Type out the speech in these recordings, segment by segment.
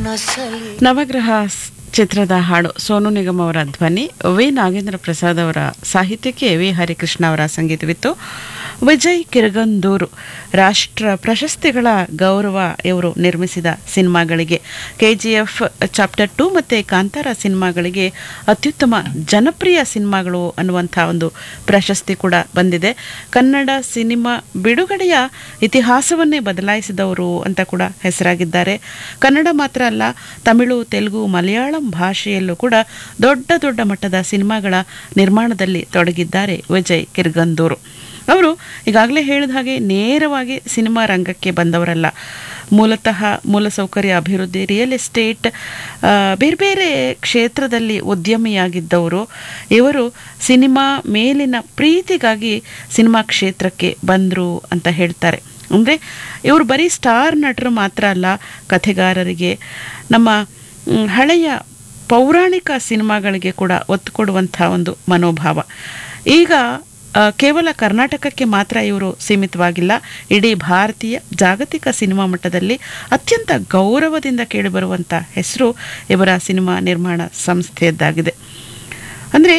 ಕನಸಲಿ ನವಗ್ರಹ ಸ್- ಚಿತ್ರದ ಹಾಡು ಸೋನು ನಿಗಮ್ ಅವರ ಧ್ವನಿ ವಿ ನಾಗೇಂದ್ರ ಪ್ರಸಾದ್ ಅವರ ಸಾಹಿತ್ಯಕ್ಕೆ ವಿ ಹರಿಕೃಷ್ಣ ಅವರ ಸಂಗೀತವಿತ್ತು ವಿಜಯ್ ಕಿರಗಂದೂರು ರಾಷ್ಟ್ರ ಪ್ರಶಸ್ತಿಗಳ ಗೌರವ ಇವರು ನಿರ್ಮಿಸಿದ ಸಿನಿಮಾಗಳಿಗೆ K G F chapter two ಮತ್ತು ಕಾಂತಾರ ಸಿನಿಮಾಗಳಿಗೆ ಅತ್ಯುತ್ತಮ ಜನಪ್ರಿಯ ಸಿನಿಮಾಗಳು ಅನ್ನುವಂಥ ಒಂದು ಪ್ರಶಸ್ತಿ ಕೂಡ ಬಂದಿದೆ ಕನ್ನಡ ಸಿನಿಮಾ ಬಿಡುಗಡೆಯ ಇತಿಹಾಸವನ್ನೇ ಬದಲಾಯಿಸಿದವರು ಅಂತ ಕೂಡ ಹೆಸರಾಗಿದ್ದಾರೆ ಕನ್ನಡ ಮಾತ್ರ ಅಲ್ಲ ತಮಿಳು ತೆಲುಗು ಮಲಯಾಳಂ ಭಾಷೆಯಲ್ಲೂ ಕೂಡ ದೊಡ್ಡ ದೊಡ್ಡ ಮಟ್ಟದ ಸಿನಿಮಾಗಳ ನಿರ್ಮಾಣದಲ್ಲಿ ತೊಡಗಿದ್ದಾರೆ ವಿಜಯ್ ಕಿರ್ಗಂದೂರು ಅವರು ಈಗಾಗಲೇ ಹೇಳಿದ ಹಾಗೆ ನೇರವಾಗಿ ಸಿನಿಮಾ ರಂಗಕ್ಕೆ ಬಂದವರಲ್ಲ ಮೂಲತಃ ಮೂಲಸೌಕರ್ಯ ಅಭಿವೃದ್ಧಿ ರಿಯಲ್ ಎಸ್ಟೇಟ್ ಆ, ಬೇರೆ ಬೇರೆ ಕ್ಷೇತ್ರದಲ್ಲಿ ಉದ್ಯಮಿಯಾಗಿದ್ದವರು ಇವರು ಸಿನಿಮಾ ಮೇಲಿನ ಪ್ರೀತಿಗಾಗಿ ಸಿನಿಮಾ ಕ್ಷೇತ್ರಕ್ಕೆ ಬಂದರು ಅಂತ ಹೇಳ್ತಾರೆ ಅಂದರೆ ಇವರು ಬರೀ ಸ್ಟಾರ್ ನಟರು ಮಾತ್ರ ಅಲ್ಲ ಕಥೆಗಾರರಿಗೆ ನಮ್ಮ ಮ್, ಹಳೆಯ ಪೌರಾಣಿಕ ಸಿನಿಮಾಗಳಿಗೆ ಕೂಡ ಒತ್ತು ಕೊಡುವಂಥ ಒಂದು ಮನೋಭಾವ ಈಗ ಆ, ಕೇವಲ ಕರ್ನಾಟಕಕ್ಕೆ ಮಾತ್ರ ಇವರು ಸೀಮಿತವಾಗಿಲ್ಲ ಇಡೀ ಭಾರತೀಯ ಜಾಗತಿಕ ಸಿನಿಮಾ ಮಟ್ಟದಲ್ಲಿ ಅತ್ಯಂತ ಗೌರವದಿಂದ ಕೇಳಿಬರುವಂಥ ಹೆಸರು ಇವರ ಸಿನಿಮಾ ನಿರ್ಮಾಣ ಸಂಸ್ಥೆಯದ್ದಾಗಿದೆ ಅಂದರೆ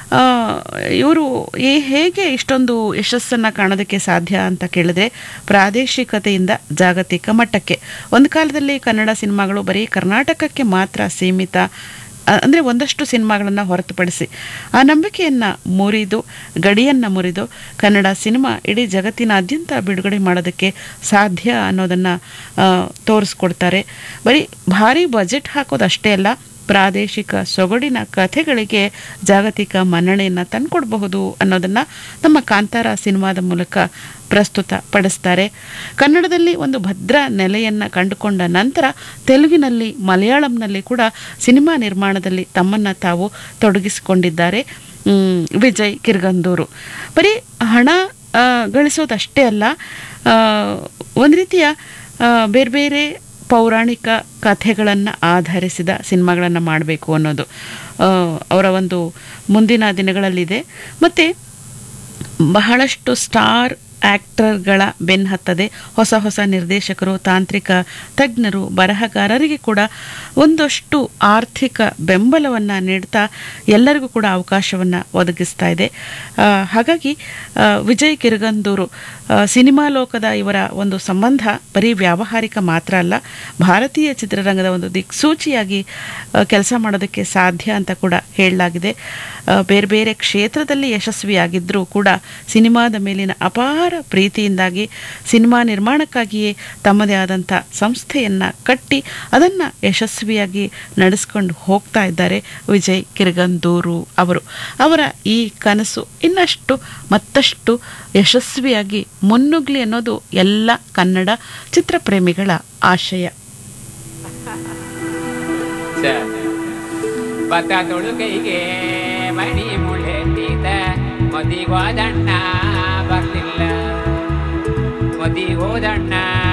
ಇವರು ಹೇಗೆ ಇಷ್ಟೊಂದು ಯಶಸ್ಸನ್ನು ಕಾಣೋದಕ್ಕೆ ಸಾಧ್ಯ ಅಂತ ಕೇಳಿದ್ರೆ ಪ್ರಾದೇಶಿಕತೆಯಿಂದ ಜಾಗತಿಕ ಮಟ್ಟಕ್ಕೆ ಒಂದು ಕಾಲದಲ್ಲಿ ಕನ್ನಡ ಸಿನಿಮಾಗಳು ಬರೀ ಕರ್ನಾಟಕಕ್ಕೆ ಮಾತ್ರ ಸೀಮಿತ ಅ- ಅಂದರೆ ಒಂದಷ್ಟು ಸಿನಿಮಾಗಳನ್ನು ಹೊರತುಪಡಿಸಿ ಆ ನಂಬಿಕೆಯನ್ನು ಮುರಿದು ಗಡಿಯನ್ನು ಮುರಿದು ಕನ್ನಡ ಸಿನಿಮಾ ಇಡೀ ಜಗತ್ತಿನಾದ್ಯಂತ ಬಿಡುಗಡೆ ಮಾಡೋದಕ್ಕೆ ಸಾಧ್ಯ ಅನ್ನೋದನ್ನು ತೋರಿಸ್ಕೊಡ್ತಾರೆ ಬರೀ ಭಾರಿ ಬಜೆಟ್ ಹಾಕೋದಷ್ಟೇ ಅಲ್ಲ ಪ್ರಾದೇಶಿಕ ಸೊಗಡಿನ ಕಥೆಗಳಿಗೆ ಜಾಗತಿಕ ಮನ್ನಣೆಯನ್ನು ತಂದುಕೊಡಬಹುದು ಅನ್ನೋದನ್ನು ನಮ್ಮ ಕಾಂತಾರ ಸಿನಿಮಾದ ಮೂಲಕ ಪ್ರಸ್ತುತ ಪಡಿಸ್ತಾರೆ ಕನ್ನಡದಲ್ಲಿ ಒಂದು ಭದ್ರ ನೆಲೆಯನ್ನು ಕಂಡುಕೊಂಡ ನಂತರ ತೆಲುಗಿನಲ್ಲಿ ಮಲಯಾಳಂನಲ್ಲಿ ಕೂಡ ಸಿನಿಮಾ ನಿರ್ಮಾಣದಲ್ಲಿ ತಮ್ಮನ್ನು ತಾವು ತೊಡಗಿಸಿಕೊಂಡಿದ್ದಾರೆ ಮ್, ವಿಜಯ್ ಕಿರ್ಗಂದೂರು ಬರೀ ಹಣ ಆ, ಗಳಿಸೋದಷ್ಟೇ ಅಲ್ಲ ಒಂದು ರೀತಿಯ ಆ, ಬೇರೆ ಬೇರೆ ಪೌರಾಣಿಕ ಕಥೆಗಳನ್ನು ಆಧರಿಸಿದ ಸಿನಿಮಾಗಳನ್ನು ಮಾಡಬೇಕು ಅನ್ನೋದು ಆ, ಅವರ ಒಂದು ಮುಂದಿನ ದಿನಗಳಲ್ಲಿದೆ ಮತ್ತು ಬಹಳಷ್ಟು ಸ್ಟಾರ್ ಆ್ಯಕ್ಟರ್ಗಳ ಬೆನ್ನಹತ್ತದೆ ಹೊಸ ಹೊಸ ನಿರ್ದೇಶಕರು ತಾಂತ್ರಿಕ ತಜ್ಞರು ಬರಹಗಾರರಿಗೆ ಕೂಡ ಒಂದಷ್ಟು ಆರ್ಥಿಕ ಬೆಂಬಲವನ್ನು ನೀಡ್ತಾ ಎಲ್ಲರಿಗೂ ಕೂಡ ಅವಕಾಶವನ್ನು ಒದಗಿಸ್ತಾ ಇದೆ ಆ, ಹಾಗಾಗಿ ಆ, ವಿಜಯ್ ಕಿರಗಂದೂರು ಆ, ಸಿನಿಮಾ ಲೋಕದ ಇವರ ಒಂದು ಸಂಬಂಧ ಬರೀ ವ್ಯಾವಹಾರಿಕ ಮಾತ್ರ ಅಲ್ಲ ಭಾರತೀಯ ಚಿತ್ರರಂಗದ ಒಂದು ದಿಕ್ಸೂಚಿಯಾಗಿ ಕೆಲಸ ಮಾಡೋದಕ್ಕೆ ಸಾಧ್ಯ ಅಂತ ಕೂಡ ಹೇಳಲಾಗಿದೆ ಆ, ಬೇರೆ ಬೇರೆ ಕ್ಷೇತ್ರದಲ್ಲಿ ಯಶಸ್ವಿಯಾಗಿದ್ದರೂ ಕೂಡ ಸಿನಿಮಾದ ಮೇಲಿನ ಅಪಾರ ಪ್ರೀತಿಯಿಂದಾಗಿ ಸಿನಿಮಾ ನಿರ್ಮಾಣಕ್ಕಾಗಿಯೇ ತಮ್ಮದೇ ಆದಂಥ ಸಂಸ್ಥೆಯನ್ನು ಕಟ್ಟಿ ಅದನ್ನು ಯಶಸ್ವಿಯಾಗಿ ನಡೆಸ್ಕೊಂಡು ಹೋಗ್ತಾ ಇದ್ದಾರೆ ವಿಜಯ್ ಕಿರಗಂದೂರು ಅವರು ಅವರ ಈ ಕನಸು ಇನ್ನಷ್ಟು ಮತ್ತಷ್ಟು ಯಶಸ್ವಿಯಾಗಿ ಮುನ್ನುಗ್ಲಿ ಅನ್ನೋದು ಎಲ್ಲ ಕನ್ನಡ ಚಿತ್ರಪ್ರೇಮಿಗಳ ಆಶಯ ಭತ್ತ ತೊಳುಕೈಗೆ ಮಣಿ ಮುಳೆತ್ತಿದ ಮದಿಗೋದಣ್ಣ ಬರ್ಲಿಲ್ಲ ಮದಿಗೋದಣ್ಣ